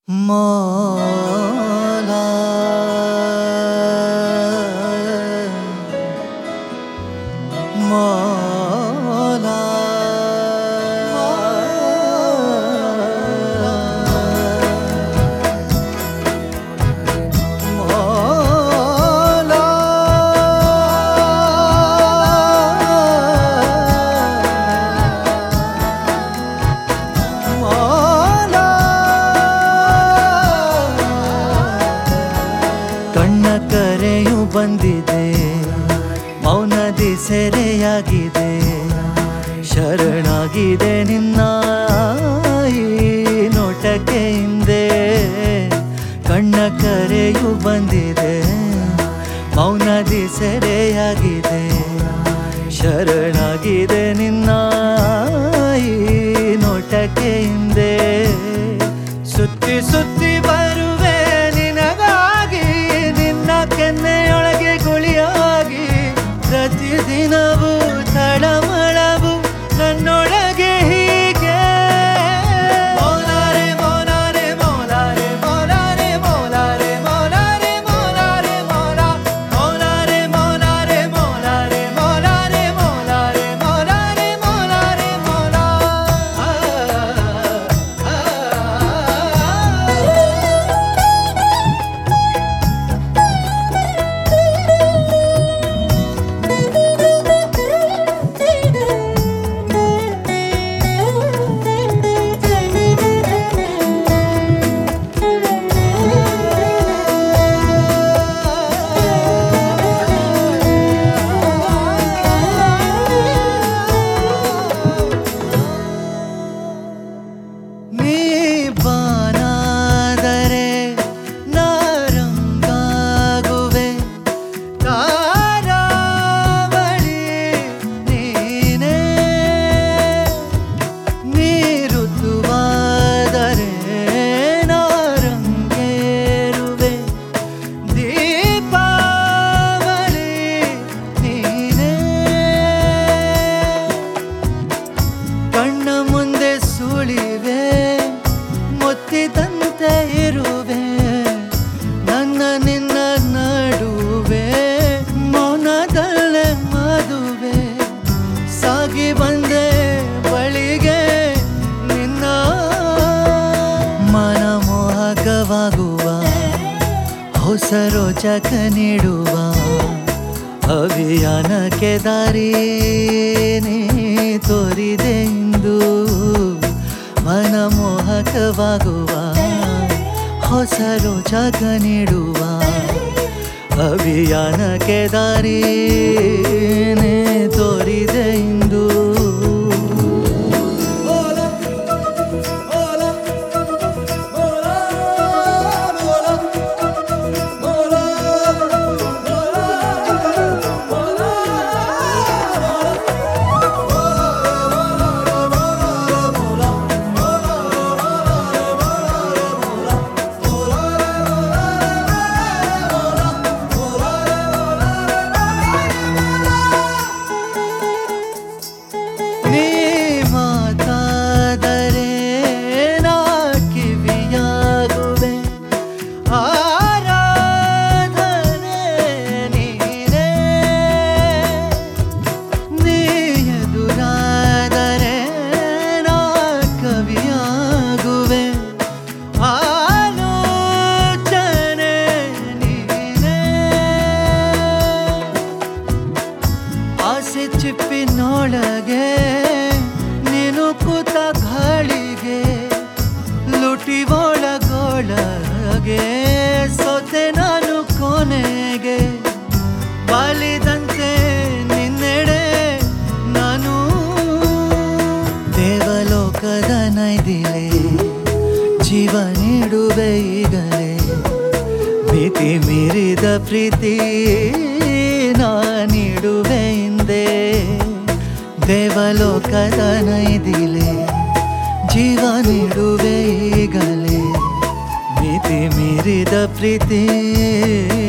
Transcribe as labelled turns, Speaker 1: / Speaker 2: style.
Speaker 1: ಮೋಲ ಮೋಲ ಮೋಲ ಕಣ್ಣ ಕರೆಯು ಬಂದಿದೆ ಮೌನದಿ ಸೆರೆಯಾಗಿದೆ ಶರಣಾಗಿದೆ ನಿನ್ನ ಈ ನೋಟಕ್ಕೆ ಹಿಂದೆ ಕಣ್ಣ ಕರೆಯು ಬಂದಿದೆ ಮೌನದಿ ಸೆರೆಯಾಗಿದೆ ಶರಣಾಗಿದೆ ನಿನ್ನ ಈ ನೋಟಕ್ಕೆ ಹಿಂದೆ ಸುತ್ತಿ ಸುತ್ತಿ ಬರುವೆ ನಿನಗಾಗಿ ನಿನ್ನ ಕೆನ್ನೆಯೊಳಗೆ ಗುಳಿಯಾಗಿ ಪ್ರತಿದಿನವೂ ತಳಮಳವು ನನ್ನೊಳಗೆ ಹೀಗೆ ಮೋಲಾರೆ ಮೋಲಾರೆ ಮೋಲಾರೆ ಮೋಲಾರೆ ಮೋಲಾರೆ ಮೋಲಾರೆ ಮೋಲಾರೆ ಮೋಲಾ ಮೋಲಾರೆ ಮೋಲಾರೆ ಮೋಲಾರೆ ಮೋಲಾರೆ ಮೋಲಾರೆ ಮೋಲಾರೆ ಮೋಲಾರೆ ಮೋಲಾ ಆ, ಆ, ಆ. ನೀ ಬಾನಾದರೆ ನಾರಂಗಾಗುವೆ ತಾರಾವಳಿ ನೀನೇ ನೀ ಋತುವಾದರೆ ನಾರಂಗೇರುವೆ ದೀಪಾವಳಿ ನೀನೇ ಕಣ್ಣ ಮುಂದೆ ಸುಳಿವೆ ಮುತ್ತಿದಂತೆ ಇರುವೆ ನನ್ನ ನಿನ್ನ ನಡುವೆ ಮೌನದಲ್ಲೇ ಮದುವೆ ಸಾಗಿ ಬಂದೆ ಬಳಿಗೆ ನಿನ್ನ ಮನಮೋಹಕವಾಗುವ ಹೊಸ ರೋಚಕ ನೀಡುವ ಅಭಿಯಾನಕ್ಕೆ ದಾರಿ ನೀ ತೋರಿದೆ ಇಂದು ಮನಮೋಹಕವಾಗುವ ಹೊಸ ರೋಚಕ ನೀಡುವ ಅಭಿಯಾನಕ್ಕೆ ದಾರಿ ನೀ ತೋರಿದೆ ಇಂದು ನೀ ಮಾತಾದರೆ ನಾ ಕಿವಿಯಾಗುವೆ ಆರಾಧನೆ ನೀನೇ ನೀ ಎದುರಾದರೆ ನಾ ಕವಿಯಾಗುವೆ ಆಲೋಚನೆ ನೀನೇ ಆಸೆ ಚಿಪ್ಪಿನೊಳಗೆ ನೀನು ಕೂತ ಗಾಳಿಗೆ ಲುಟಿ ಒಳಗೊಳಗೆ ಸೋತೆ ನಾನು ಕೊನೆಗೆ ಬಾಲಿದಂತೆ ನಿನ್ನೆಡೆ ನಾನು ದೇವಲೋಕದ ನೈದಿಲೆ ಜೀವ ನೀಡುವೆ ಈಗಲೇ ಮಿತಿ ಮೀರಿದ ಪ್ರೀತಿ ನಾ ನೀಡುವೆ ಹಿಂದೆ ದೇವಲೋಕದ ನೈದಿಲೆ ಜೀವ ನೀಡುವೆ ಈಗಲೇ ಮಿತಿ ಮೀರಿದ ಪ್ರೀತಿ